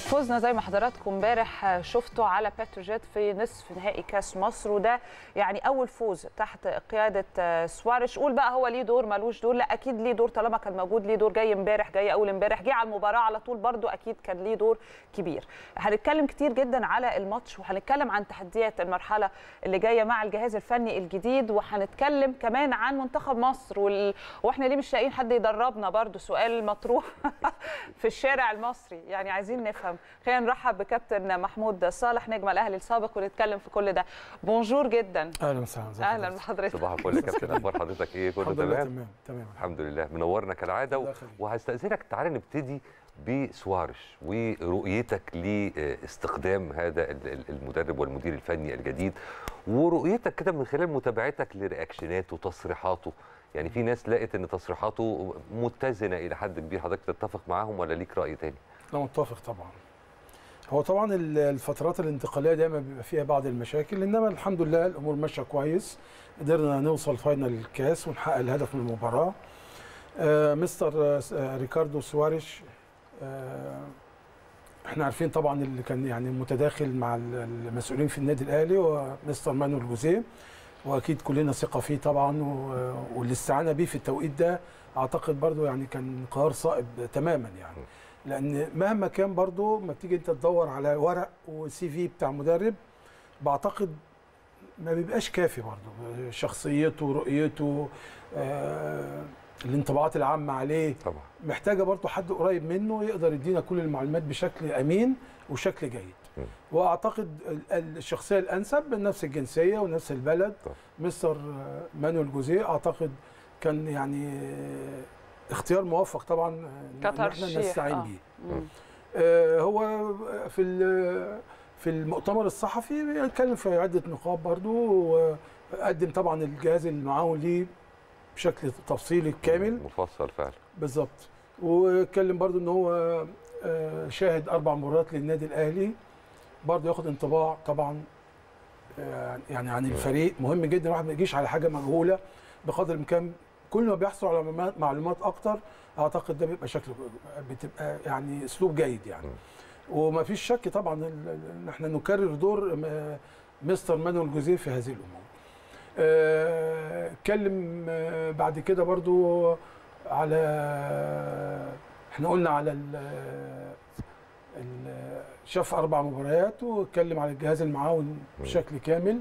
فوزنا زي ما حضراتكم امبارح شفتوا على بتروجيت في نصف نهائي كاس مصر وده يعني اول فوز تحت قياده سوارش قول بقى هو ليه دور ملوش دور لا اكيد ليه دور طالما كان موجود ليه دور جاي امبارح جاي اول امبارح جه على المباراه على طول برده اكيد كان ليه دور كبير هنتكلم كتير جدا على الماتش وهنتكلم عن تحديات المرحله اللي جايه مع الجهاز الفني الجديد وهنتكلم كمان عن منتخب مصر وال... واحنا ليه مش لاقيين حد يدربنا برده سؤال مطروح في الشارع المصري يعني عايزين نفهم خلينا نرحب بكابتن محمود صالح نجم الاهلي السابق ونتكلم في كل ده بونجور جدا اهلا وسهلا اهلا بحضرتك صباح الفل يا كابتن اخبار حضرتك ايه كله الحمد لله تمام تمام تمام الحمد لله منورنا كالعاده و... الله يخليك. وهستاذنك تعالى نبتدي بسوارش ورؤيتك لاستخدام هذا ال- ال- المدرب والمدير الفني الجديد ورؤيتك كده من خلال متابعتك لرياكشناته وتصريحاته يعني في ناس لقت ان تصريحاته متزنه الى حد كبير حضرتك تتفق معاهم ولا ليك راي تاني انا متفق طبعا هو طبعا ال- الفترات الانتقاليه دايما بيبقى فيها بعض المشاكل انما الحمد لله الامور ماشيه كويس قدرنا نوصل فاينل الكاس ونحقق الهدف من المباراه آه مستر آه ريكاردو سواريش آه احنا عارفين طبعا اللي كان يعني متداخل مع ال- المسؤولين في النادي الاهلي ومستر مانويل جوزيه واكيد كلنا ثقه فيه طبعا و- والاستعانه بيه في التوقيت ده اعتقد برضو يعني كان قرار صائب تماما يعني لان مهما كان برضو ما بتيجي انت تدور على ورق وسي في بتاع مدرب بعتقد ما بيبقاش كافي برضو شخصيته رؤيته آه الانطباعات العامه عليه طبعا محتاجه برضو حد قريب منه يقدر يدينا كل المعلومات بشكل امين وشكل جيد م. واعتقد ال- الشخصيه الانسب من نفس الجنسيه ونفس البلد طبعا. مستر مانويل جوزيه اعتقد كان يعني اختيار موفق طبعا ان احنا كترشيح، نستعين آه. بيه مم. آه، هو في ال- في المؤتمر الصحفي بيتكلم في عده نقاط برضو وقدم طبعا الجهاز المعاون ليه بشكل تفصيلي كامل مفصل فعلا بالظبط واتكلم برضو ان هو آه، شاهد اربع مرات للنادي الاهلي برضو ياخد انطباع طبعا آه، يعني عن الفريق مهم جدا الواحد ما يجيش على حاجه مجهوله بقدر الامكان كل ما بيحصل على معلومات- معلومات اكتر اعتقد ده بيبقى شكله بتبقى يعني اسلوب جيد يعني وما فيش شك طبعا ال- ال- ان احنا نكرر دور م- مستر مانويل جوزيه في هذه الامور آه، اتكلم آه، بعد كده برضو على احنا قلنا على ال ال- شاف اربع مباريات واتكلم على الجهاز المعاون بشكل كامل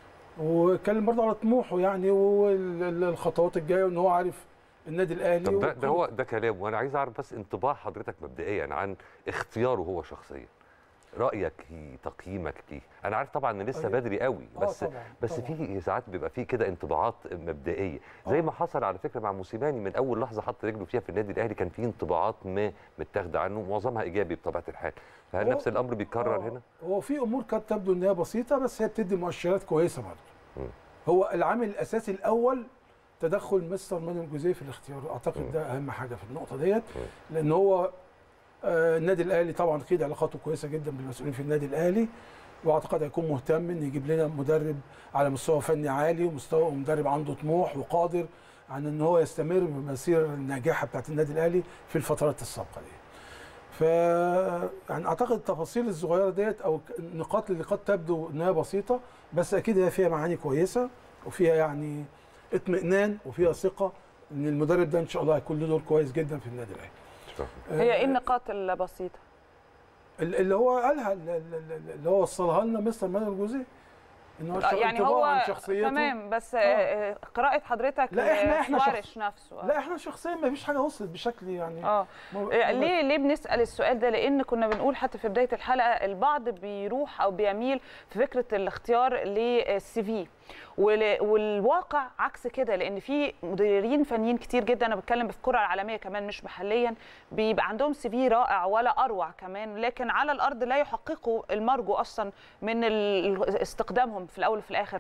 واتكلم برضه على طموحه يعني والخطوات الجايه وان هو عارف النادي الاهلي طب ده, ده وخلاص. هو ده كلام وانا عايز اعرف بس انطباع حضرتك مبدئيا عن اختياره هو شخصيا رايك فيه تقييمك ليه انا عارف طبعا ان لسه أيوة. بدري قوي آه بس طبعاً، بس طبعاً. في ساعات بيبقى في كده انطباعات مبدئيه زي آه. ما حصل على فكره مع موسيماني من اول لحظه حط رجله فيها في النادي الاهلي كان في انطباعات ما متاخده عنه معظمها ايجابي بطبيعه الحال فهل هو- نفس الامر بيتكرر آه، هنا هو في امور قد تبدو ان هي بسيطه بس هي بتدي مؤشرات كويسه برضه مم. هو العامل الاساسي الاول تدخل مستر مانويل جوزيه في الاختيار مم. اعتقد ده اهم حاجه في النقطه ديت لان هو آه، النادي الاهلي طبعا اكيد علاقاته كويسه جدا بالمسؤولين في النادي الاهلي واعتقد هيكون مهتم ان يجيب لنا مدرب على مستوى فني عالي ومستوى مدرب عنده طموح وقادر عن ان هو يستمر بالمسيره الناجحه بتاعت النادي الاهلي في الفترات السابقه دي. ف يعني اعتقد التفاصيل الصغيره ديت او النقاط اللي قد تبدو انها بسيطه بس اكيد هي فيها معاني كويسه وفيها يعني اطمئنان وفيها ثقه ان المدرب ده ان شاء الله هيكون له دور كويس جدا في النادي الاهلي. مش فاهم. هي ايه النقاط البسيطه ال- اللي هو قالها ال- ال- ال- اللي هو وصلها لنا مستر مانويل جوزيه ان هو آه، يعني انطباع هو عن شخصيته تمام بس آه. آه، قراءه حضرتك لا، إحنا- إحنا شخص- سوارش نفسه آه. لا احنا شخصيا ما فيش حاجه وصلت بشكل يعني اه م- ليه ليه بنسال السؤال ده لان كنا بنقول حتى في بدايه الحلقه البعض بيروح او بيميل في فكره الاختيار للسي في ول- والواقع عكس كده لان في مديرين فنيين كتير جدا انا بتكلم في الكره العالميه كمان مش محليا بيبقى عندهم سي في رائع ولا اروع كمان لكن على الارض لا يحققوا المرجو اصلا من ال- استخدامهم في الاول وفي الاخر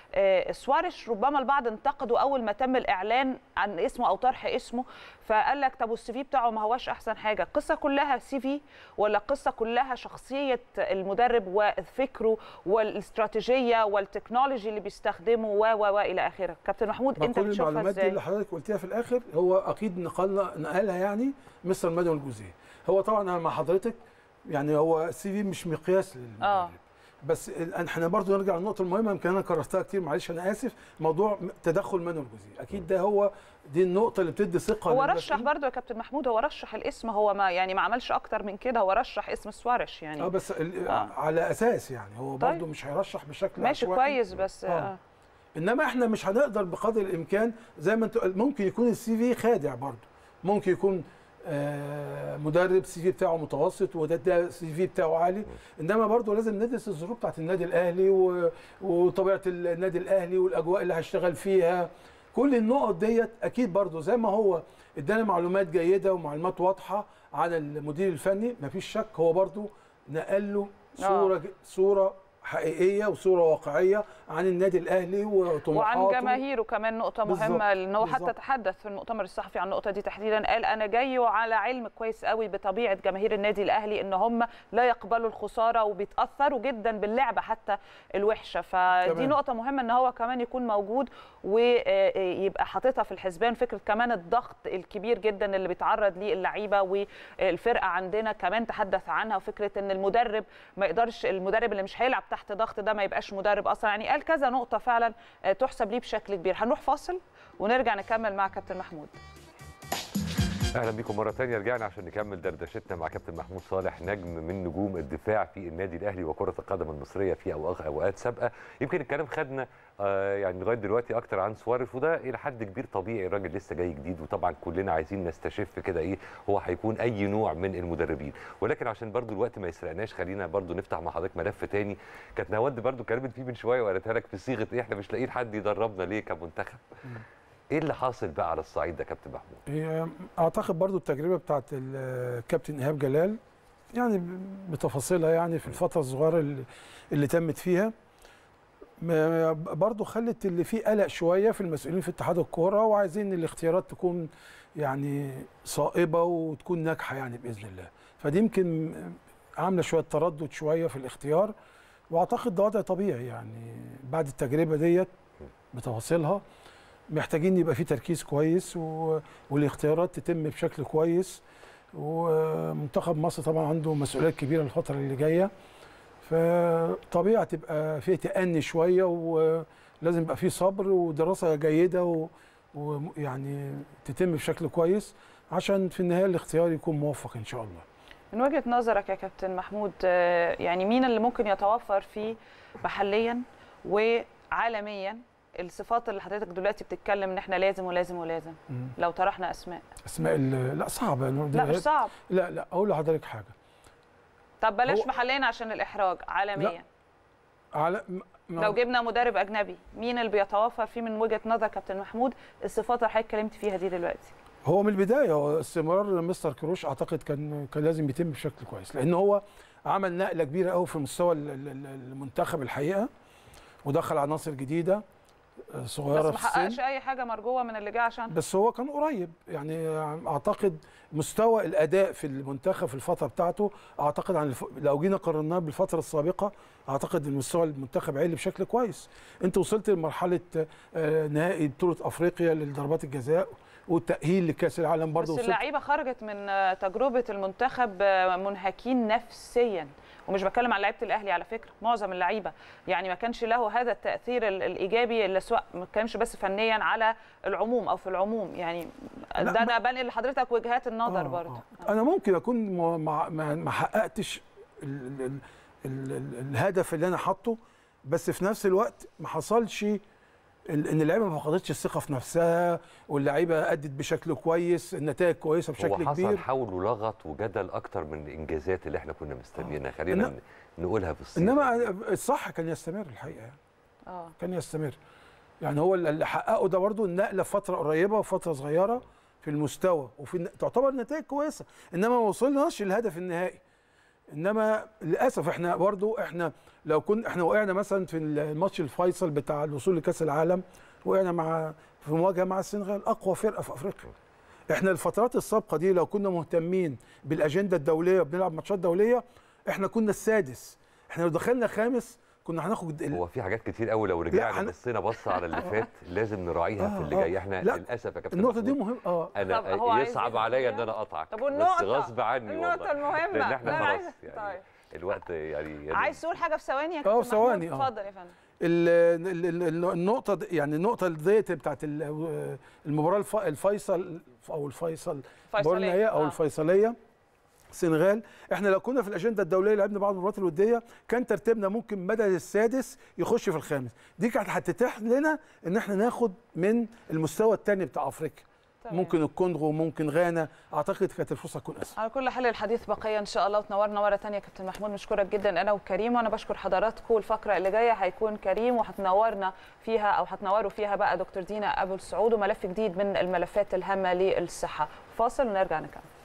فسوارش ربما البعض انتقدوا اول ما تم الاعلان عن اسمه او طرح اسمه فقال لك طب والسي في بتاعه ما هواش احسن حاجه القصه كلها سي في ولا القصه كلها شخصيه المدرب وفكره والاستراتيجيه والتكنولوجي اللي بيستخدمه و و و الى اخره كابتن محمود ما انت كل بتشوفها المعلومات دي ازاي اللي حضرتك قلتيها في الاخر هو اكيد نقلنا نقلها يعني مستر مانويل جوزيه هو طبعا انا مع حضرتك يعني هو السي في مش مقياس للمدرب آه. بس ال- احنا برضو نرجع للنقطه المهمه يمكن انا كررتها كتير معلش انا اسف موضوع م- تدخل من الجزئي اكيد ده هو دي النقطه اللي بتدي ثقه هو للمدرب. رشح برضو يا كابتن محمود هو رشح الاسم هو ما يعني ما عملش اكتر من كده هو رشح اسم سوارش يعني اه بس ال- آه. على اساس يعني هو طيب. برضو مش هيرشح بشكل ماشي عشوائي. كويس بس آه. آه. انما احنا مش هنقدر بقدر الامكان زي ما انت ممكن يكون السي في خادع برضه ممكن يكون آه، مدرب السي في بتاعه متوسط وده ده السي في بتاعه عالي انما برضه لازم ندرس الظروف بتاعت النادي الاهلي و- وطبيعه النادي الاهلي والاجواء اللي هيشتغل فيها كل النقط ديت اكيد برضه زي ما هو ادانا معلومات جيده ومعلومات واضحه عن المدير الفني مفيش شك هو برضه نقل له صوره ج- صوره حقيقيه وصوره واقعيه عن النادي الاهلي وطموحاته وعن جماهيره كمان نقطة بالظبط، مهمة لأن هو حتى بالظبط. تحدث في المؤتمر الصحفي عن النقطة دي تحديدا قال أنا جاي وعلى علم كويس قوي بطبيعة جماهير النادي الأهلي إن هم لا يقبلوا الخسارة وبيتأثروا جدا باللعبة حتى الوحشة فدي تمام. نقطة مهمة إن هو كمان يكون موجود ويبقى حاططها في الحسبان فكرة كمان الضغط الكبير جدا اللي بيتعرض ليه اللعيبة والفرقة عندنا كمان تحدث عنها وفكرة إن المدرب ما يقدرش المدرب اللي مش هيلعب تحت ضغط ده ما يبقاش مدرب اصلا يعني قال كذا نقطه فعلا آه، تحسب ليه بشكل كبير هنروح فاصل ونرجع نكمل مع كابتن محمود اهلا بكم مره ثانيه رجعنا عشان نكمل دردشتنا مع كابتن محمود صالح نجم من نجوم الدفاع في النادي الاهلي وكره القدم المصريه في أوقات- اوقات سابقه يمكن الكلام خدنا آه يعني لغايه دلوقتي اكتر عن سواريز وده الى حد كبير طبيعي الراجل لسه جاي جديد وطبعا كلنا عايزين نستشف كده ايه هو هيكون اي نوع من المدربين ولكن عشان برضو الوقت ما يسرقناش خلينا برضو نفتح مع حضرتك ملف تاني كانت نود برضو اتكلمت فيه من شويه وقالتها لك في صيغه ايه احنا مش لاقيين حد يدربنا ليه كمنتخب ايه اللي حاصل بقى على الصعيد ده كابتن محمود هي اعتقد برضو التجربه بتاعت الكابتن ايهاب جلال يعني بتفاصيلها يعني في الفتره الصغيره اللي, اللي تمت فيها ما- برضو خلت اللي فيه قلق شويه في المسؤولين في اتحاد الكوره وعايزين الاختيارات تكون يعني صائبه وتكون ناجحه يعني باذن الله فدي يمكن عامله شويه تردد شويه في الاختيار واعتقد ده وضع طبيعي يعني بعد التجربه ديت بتفاصيلها محتاجين يبقى في تركيز كويس و... والاختيارات تتم بشكل كويس ومنتخب مصر طبعا عنده مسؤوليات كبيره الفتره اللي جايه فطبيعي تبقى في تأني شويه ولازم يبقى في صبر ودراسه جيده و- ويعني تتم بشكل كويس عشان في النهايه الاختيار يكون موفق ان شاء الله من وجهه نظرك يا كابتن محمود آه، يعني مين اللي ممكن يتوفر فيه محليا وعالميا الصفات اللي حضرتك دلوقتي بتتكلم ان احنا لازم ولازم ولازم مم. لو طرحنا اسماء اسماء ال- لا صعبه لا مش صعب لا لا اقول لحضرتك حاجه طب بلاش هو- محليا عشان الاحراج عالميا على م- م- لو جبنا مدرب اجنبي مين اللي بيتوفر فيه من وجهه نظر كابتن محمود الصفات اللي حضرتك اتكلمت فيها دي دلوقتي هو من البدايه هو استمرار مستر كروش اعتقد كان كان لازم يتم بشكل كويس لان هو عمل نقله كبيره قوي في مستوى ال- ال- ال- المنتخب الحقيقه ودخل عناصر جديده آه، صغيره بس ما في حققش السن اي حاجه مرجوه من اللي جه عشان بس هو كان قريب يعني اعتقد مستوى الاداء في المنتخب في الفتره بتاعته اعتقد عن الف... لو جينا قارناه بالفتره السابقه اعتقد ان مستوى المنتخب عالي بشكل كويس انت وصلت لمرحله آه، نهائي بطوله افريقيا لضربات الجزاء والتاهيل لكاس العالم برضه بس وصلت اللعيبه خرجت من آه، تجربه المنتخب آه، منهكين نفسيا ومش بتكلم عن لعيبه الاهلي على فكره معظم اللعيبه يعني ما كانش له هذا التاثير ال- الايجابي اللي سواء ما كانش بس فنيا على العموم او في العموم يعني لا، ده انا بنقل لحضرتك وجهات النظر آه، برضه آه. انا ممكن اكون ما- ما ما- ما حققتش ال ال ال ال الهدف اللي انا حاطه بس في نفس الوقت ما حصلش ال- ان اللعيبه ما فقدتش الثقه في نفسها واللعيبه ادت بشكل كويس النتائج كويسه هو بشكل حصل كبير حول ولغط وجدل اكتر من الانجازات اللي احنا كنا مستنيينها خلينا إنما- ن- نقولها بالصيغه انما الصح كان يستمر الحقيقه يعني. اه كان يستمر يعني هو اللي حققه ده برضه النقله في فتره قريبه وفتره صغيره في المستوى وفي الن- تعتبر نتائج كويسه انما ما وصلناش للهدف النهائي انما للاسف احنا برضه احنا لو كنا احنا وقعنا مثلا في الماتش الفيصل بتاع الوصول لكاس العالم وقعنا مع في مواجهه مع السنغال اقوى فرقه في افريقيا احنا الفترات السابقه دي لو كنا مهتمين بالاجنده الدوليه وبنلعب ماتشات دوليه احنا كنا السادس احنا لو دخلنا خامس كنا هناخد ال- هو في حاجات كتير قوي لو رجعنا هن- بصينا بص على اللي فات لازم نراعيها في آه، اللي آه. جاي احنا لا، للاسف يا كابتن النقطه دي محمود، مهمه اه طب هو انا عايز يصعب ياخد عليا ان فيها؟ انا اقطعك طب بس والنقطة غصب عني النقطة والله المهمة لان احنا لا، أنا خلاص عايزة- يعني طيب. الوقت يعني, يعني عايز تقول حاجه في ثواني يا آه، كابتن في ثواني، محمود؟ آه. اتفضل يا فندم ال- ال- ال- النقطة دي- يعني النقطة ديت بتاعت ال- المباراة الف- الفيصل أو الفيصل المباراة النهائية أو آه. الفيصلية السنغال احنا لو كنا في الاجنده الدوليه لعبنا بعض المباريات الوديه كان ترتيبنا ممكن بدل السادس يخش في الخامس دي كانت هتتيح لنا ان احنا ناخد من المستوى الثاني بتاع افريقيا تمام. ممكن الكونغو ممكن غانا اعتقد كانت الفرصه تكون اسهل على كل حال الحديث بقيه ان شاء الله وتنورنا مره ثانيه يا كابتن محمود مشكورك جدا انا وكريم وانا بشكر حضراتكم الفقره اللي جايه هيكون كريم وهتنورنا فيها او هتنوروا فيها بقى دكتور دينا ابو السعود وملف جديد من الملفات الهامه للصحه فاصل ونرجع نكمل